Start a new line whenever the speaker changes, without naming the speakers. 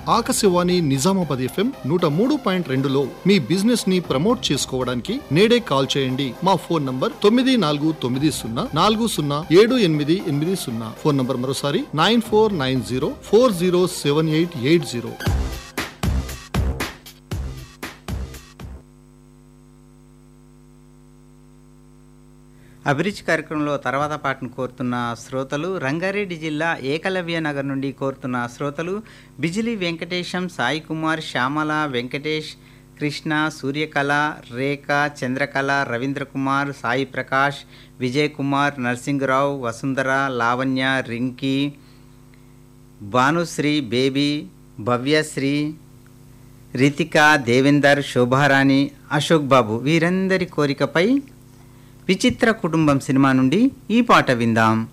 Akashvani Nizamabad FM నూట మూడు point రెండులో మీ బిజినెస్ ని ప్రమోట్ చేసుకోవడానికి నేడే కాల్ చేయండి మా ఫోన్ నంబర్ తొమ్మిది నాలుగు తొమ్మిది సున్నా నాలుగు సున్నా ఏడు ఎనిమిది ఎనిమిది సున్నా ఫోన్ నంబర్ మరోసారి nine four nine zero four zero seven eight eight zero
అభిరుచి కార్యక్రమంలో తర్వాత పాటను కోరుతున్న శ్రోతలు రంగారెడ్డి జిల్లా ఏకలవ్య నగర్ నుండి కోరుతున్న శ్రోతలు బిజిలి వెంకటేశం సాయి కుమార్ శ్యామల వెంకటేష్ కృష్ణ సూర్యకళ రేఖ చంద్రకళ రవీంద్ర కుమార్ సాయి ప్రకాష్ విజయ్ కుమార్ నరసింగరావు వసుంధర లావణ్య రింకీ భానుశ్రీ బేబీ భవ్యశ్రీ రితిక దేవేందర్ శోభారాణి అశోక్ బాబు వీరందరి కోరికపై విచిత్ర కుటుంబం సినిమా నుండి ఈ పాట విందాం